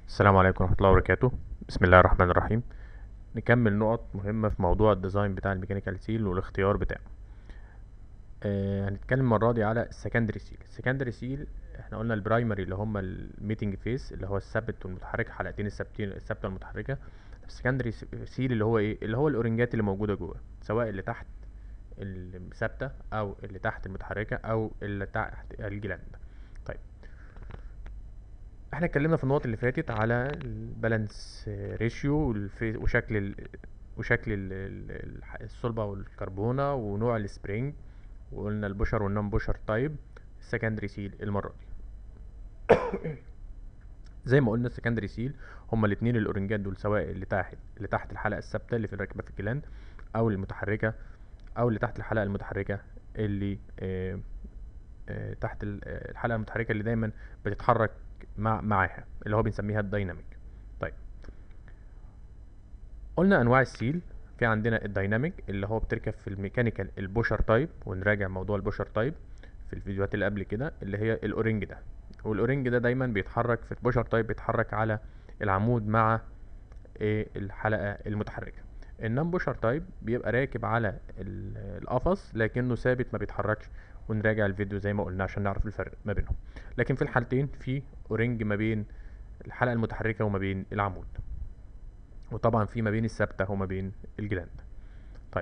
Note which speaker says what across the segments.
Speaker 1: السلام عليكم ورحمة الله وبركاته بسم الله الرحمن الرحيم نكمل نقط مهمة في موضوع الديزاين بتاع الميكانيكال سيل والاختيار بتاعه آه هنتكلم المرة دي على السكندري سيل السكندري سيل احنا قلنا البرايمري اللي هما الميتنج فيس اللي هو الثابت والمتحرك حلقتين الثابتين الثابتة والمتحركة السكندري سيل اللي هو ايه اللي هو الاورنجات اللي موجودة جوه سواء اللي تحت الثابتة او اللي تحت المتحركة او اللي تحت الجلاند طيب احنا اتكلمنا في النقط اللي فاتت على البالانس ريشيو وشكل ال وشكل ال- ال- الصلبة والكربونة ونوع السبرينج وقلنا البوشر والنون بوشر تايب السكندري سيل المرة دي زي ما قلنا السكندري سيل هما الاتنين الاورنجات دول سواء اللي تحت اللي تحت الحلقة الثابتة اللي في الراكبة في الجلاند او المتحركة او اللي تحت الحلقة المتحركة اللي آه، آه، تحت ال- آه، الحلقة المتحركة اللي دايما بتتحرك مع معاها اللي هو بنسميها الدايناميك طيب قلنا انواع السيل في عندنا الدايناميك اللي هو بتركب في الميكانيكال البوشر تايب ونراجع موضوع البوشر تايب في الفيديوهات اللي قبل كده اللي هي الاورنج ده والاورنج ده دايما بيتحرك في البوشر تايب بيتحرك على العمود مع ايه الحلقة المتحركة النون بوشر تايب بيبقى راكب على ال- القفص لكنه ثابت ما بيتحركش ونراجع الفيديو زي ما قلنا عشان نعرف الفرق ما بينهم لكن في الحالتين في اورنج ما بين الحلقة المتحركة وما بين العمود وطبعا في ما بين الثابتة وما بين الجلاند طيب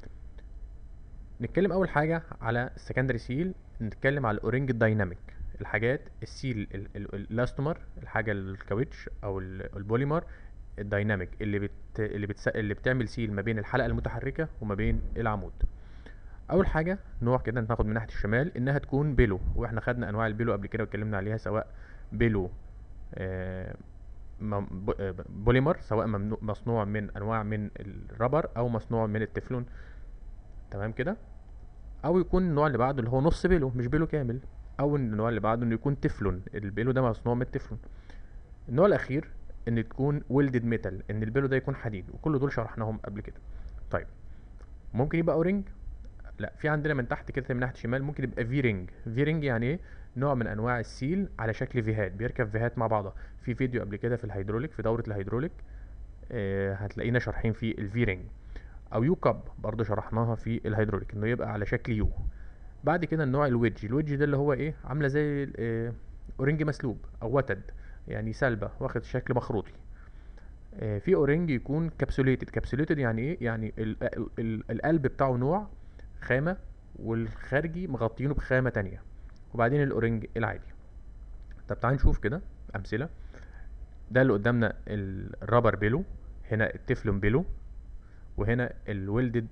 Speaker 1: نتكلم اول حاجة على السكندري سيل نتكلم على الاورنج الدايناميك الحاجات السيل ال- ال- الاستومر الحاجة الكاوتش او ال- البوليمر الدايناميك اللي بت اللي بتس... اللي بتعمل سيل ما بين الحلقة المتحركة وما بين العمود اول حاجه نوع كده ناخد من ناحيه الشمال انها تكون بيلو واحنا خدنا انواع البيلو قبل كده واتكلمنا عليها سواء بيلو آه، مم- ب- آه، بوليمر سواء ممنوع مصنوع من انواع من الربر او مصنوع من التeflon تمام كده او يكون النوع اللي بعده اللي هو نص بيلو مش بيلو كامل او النوع اللي بعده انه يكون تeflon البيلو ده مصنوع من التeflon النوع الاخير ان تكون ويلدد ميتال ان البيلو ده يكون حديد وكل دول شرحناهم قبل كده طيب ممكن يبقى اورنج لا في عندنا من تحت كده من ناحيه الشمال ممكن يبقى في رينج في رينج يعني ايه نوع من انواع السيل على شكل فيهات بيركب فيهات مع بعضها في فيديو قبل كده في الهيدروليك في دوره الهيدروليك آه هتلاقينا شارحين فيه الفي رينج او يو كاب برضه شرحناها في الهيدروليك انه يبقى على شكل يو بعد كده النوع الويدج الويدج ده اللي هو ايه عامله زي ال- آه، اورنج مسلوب او وتد يعني سلبه واخد شكل مخروطي آه، في اورنج يكون كابسوليتد كابسوليتد يعني ايه يعني ال ال ال القلب بتاعه نوع خامة والخارجي مغطينه بخامة تانية وبعدين الاورنج العادي طب تعال نشوف كده امثلة ده اللي قدامنا ال- الرابر بيلو هنا التeflon بيلو وهنا الويلدد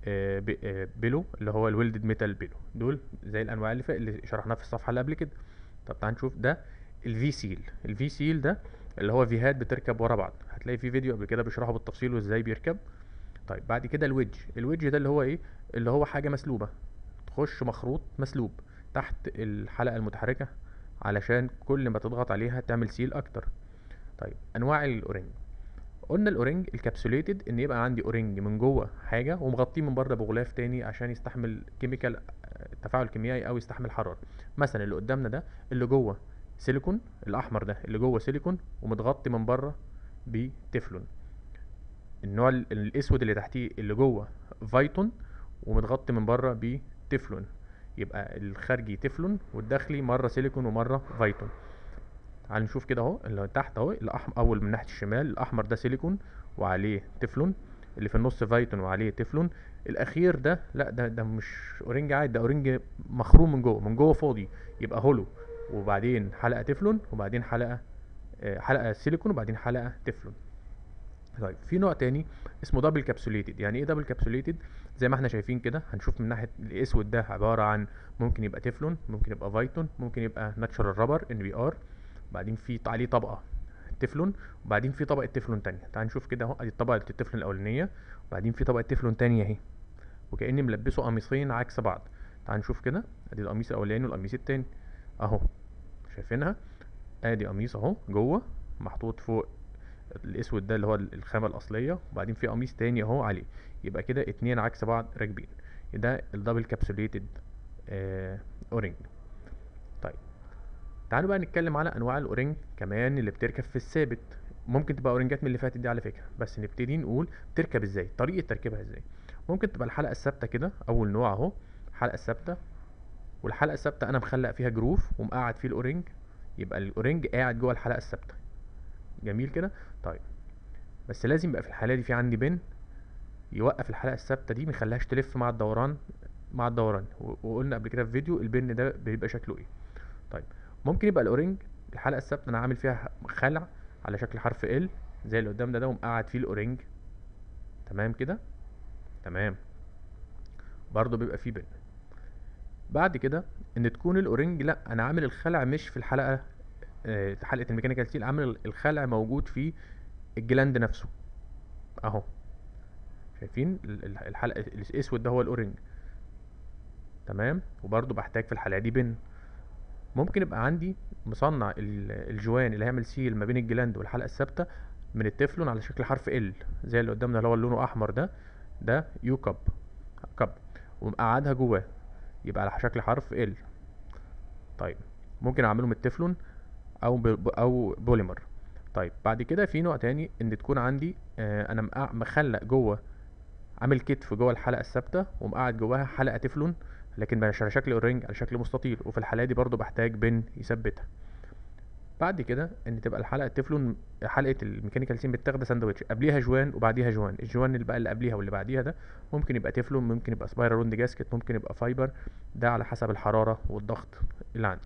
Speaker 1: بيلو اللي هو الويلدد ميتال بيلو دول زي الانواع اللي فوق اللي شرحناها في الصفحة اللي قبل كده طب تعال نشوف ده الفي سيل الفي سيل ده اللي هو فيهات بتركب ورا بعض هتلاقي في فيديو قبل كده بيشرحه بالتفصيل وازاي بيركب طيب بعد كده الويدج الويدج ده اللي هو ايه اللي هو حاجة مسلوبة تخش مخروط مسلوب تحت الحلقة المتحركة علشان كل ما تضغط عليها تعمل سيل اكتر طيب انواع الاورنج قلنا الاورنج الكابسوليتد ان يبقى عندي اورنج من جوه حاجه ومغطيه من بره بغلاف تاني عشان يستحمل كيميكال تفاعل كيميائي او يستحمل حراره مثلا اللي قدامنا ده اللي جوه سيليكون الاحمر ده اللي جوه سيليكون ومتغطي من بره بتeflon النوع ال- الاسود اللي تحتيه اللي جوه فايتون ومتغطي من بره بتeflon يبقى الخارجي تeflon والداخلي مره سيليكون ومره فايتون تعال نشوف كده اهو اللي تحت اهو الاحمر اول من ناحيه الشمال الاحمر ده سيليكون وعليه تeflon اللي في النص فايتون وعليه تeflon الاخير ده لا ده ده مش اورنج عادي ده اورنج مخروم من جوه من جوه فاضي يبقى هولو وبعدين حلقه تeflon وبعدين حلقه آه، حلقه سيليكون وبعدين حلقه تeflon طيب في نوع تاني اسمه دبل كابسوليتد يعني ايه دبل كابسوليتد زي ما احنا شايفين كده هنشوف من ناحيه الاسود ده عباره عن ممكن يبقى تeflon ممكن يبقى فايتون ممكن يبقى ناتشورال رابر ان بي ار بعدين في ط- عليه طبقه تeflon وبعدين في طبقه تeflon تانية تعال نشوف كده اهو ادي طبقه التeflon الاولانيه وبعدين في طبقه تeflon تانية اهي وكاني ملبسه قميصين عكس بعض تعال نشوف كده ادي القميص الاولاني والقميص التاني اهو شايفينها ادي قميص اهو جوه محطوط فوق الاسود ده اللي هو الخامه الاصليه وبعدين في قميص تاني اهو عليه يبقى كده اتنين عكس بعض راكبين ده الدبل كابسوليتد اورنج طيب تعالوا بقى نتكلم على انواع الاورنج كمان اللي بتركب في الثابت ممكن تبقى اورنجات من اللي فاتت دي على فكره بس نبتدي نقول بتركب ازاي طريقه تركيبها ازاي ممكن تبقى الحلقه الثابته كده اول نوع اهو الحلقه الثابته والحلقه الثابته انا مخلق فيها جروف ومقعد فيه الاورنج يبقى الاورنج قاعد جوه الحلقه الثابته جميل كده طيب بس لازم يبقى في الحاله دي في عندي بن يوقف الحلقه الثابته دي ميخليهاش تلف مع الدوران مع الدوران و- وقلنا قبل كده في فيديو البن ده بيبقى شكله ايه طيب ممكن يبقى الاورنج الحلقه الثابته انا عامل فيها خلع على شكل حرف ال زي اللي قدام ده ده ومقعد فيه الاورنج تمام كده تمام برضه بيبقى فيه بن بعد كده ان تكون الاورنج لا انا عامل الخلع مش في الحلقه آه، حلقه الميكانيكال ستيل عامل الخلع موجود في الجلاند نفسه اهو شايفين ال- ال- الحلقه الاسود ده هو الاورنج تمام وبرضه بحتاج في الحلقه دي بن ممكن يبقى عندي مصنع ال- الجوان اللي هيعمل سيل ما بين الجلاند والحلقه الثابته من التeflon على شكل حرف ال زي اللي قدامنا اللي هو لونه احمر ده ده يو كاب كاب ومقعدها جواه يبقى على شكل حرف ال طيب ممكن اعمله من التeflon او ب... او بوليمر طيب بعد كده في نوع تاني ان تكون عندي آه انا مقع- مخلق جوه عامل كتف جوه الحلقه الثابته ومقعد جواها حلقه تeflon لكن مش على شكل اورنج على شكل مستطيل وفي الحاله دي برضو بحتاج بن يثبتها بعد كده ان تبقى الحلقه التeflon حلقه الميكانيكال سين بتاخد ساندوتش قبليها جوان وبعديها جوان الجوان اللي بقى اللي قبليها واللي بعديها ده ممكن يبقى تeflon ممكن يبقى سبايرال روند جاسكت ممكن يبقى فايبر ده على حسب الحراره والضغط اللي عندي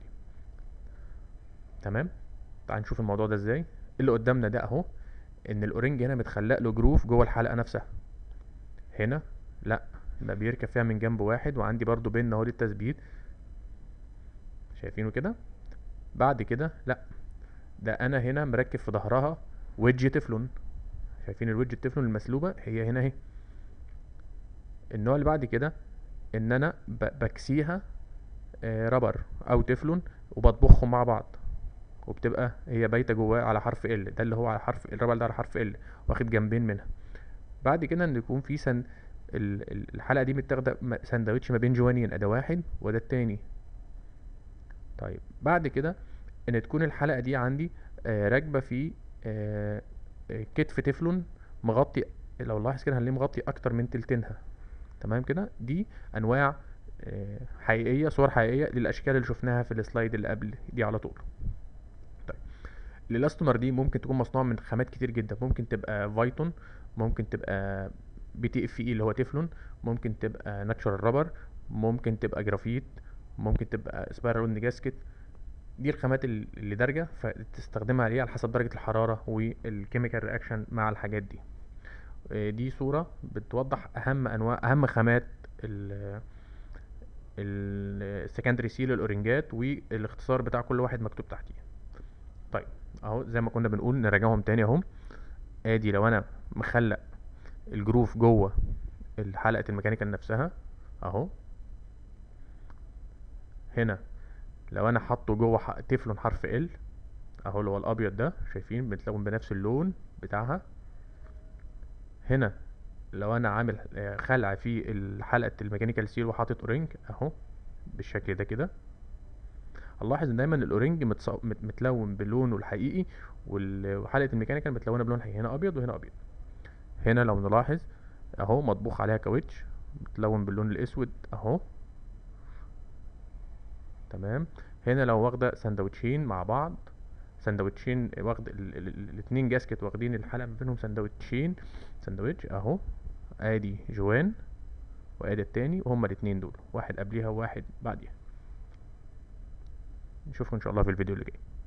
Speaker 1: تمام تعال نشوف الموضوع ده ازاي اللي قدامنا ده اهو ان الاورنج هنا متخلق له جروف جوه الحلقه نفسها هنا لا ده بيركب فيها من جنب واحد وعندي برضو بين اهو للتثبيت شايفينه كده بعد كده لا ده انا هنا مركب في ظهرها ويدج تeflon شايفين الويدج التeflon المسلوبه هي هنا اهي النوع اللي بعد كده ان انا ب- بكسيها آه، رابر او تeflon وبطبخهم مع بعض وبتبقى هي بايته جواه على حرف ال ده اللي هو على حرف الرابر ده على حرف ال واخد جنبين منها بعد كده ان يكون في سن ال- ال- الحلقه دي متاخده م- سندوتش ما بين جوانين اداه واحد وده التاني طيب بعد كده ان تكون الحلقه دي عندي آه، راكبه في آه، آه، كتف تeflon مغطي لو لاحظ كده هنلاقيه مغطي اكتر من تلتينها تمام كده دي انواع آه، حقيقيه صور حقيقيه للاشكال اللي شفناها في السلايد اللي قبل دي على طول طيب الالاستومر دي ممكن تكون مصنوعه من خامات كتير جدا ممكن تبقى فايتون ممكن تبقى بي تي اف اي اللي هو تeflon ممكن تبقى ناتشورال رابر ممكن تبقى جرافيت ممكن تبقى سبايرال جاسكت دي الخامات ال- اللي دارجه فتستخدمها عليه على حسب درجه الحراره والكيميكال رياكشن مع الحاجات دي آه، دي صوره بتوضح اهم انواع اهم خامات ال السكندري سيل الاورنجات والاختصار بتاع كل واحد مكتوب تحتيه طيب اهو زي ما كنا بنقول نراجعهم تاني اهو ادي لو انا مخلق الجروف جوه حلقه الميكانيكال نفسها اهو هنا لو انا حاطه جوه ح- تeflon حرف ال اهو اللي هو الابيض ده شايفين بتلاقوا بنفس اللون بتاعها هنا لو انا عامل آه، خلع في حلقه الميكانيكال سيل وحاطط اورنج اهو بالشكل ده كده هنلاحظ ان دايما الاورنج متص- مت- متلون بلونه الحقيقي وال- وحلقه الميكانيكال متلونه بلون حقيقي هنا ابيض وهنا ابيض هنا لو نلاحظ اهو مطبوخ عليها كاوتش متلون باللون الاسود اهو تمام هنا لو واخده سندوتشين مع بعض سندوتشين واخد ال- ال- ال- الاتنين جاسكت واخدين الحلقه ما بينهم سندوتشين سندوتش اهو ادي جوان وادي التاني وهما الاتنين دول واحد قبليها وواحد بعديها نشوفكم ان شاء الله في الفيديو اللي جاي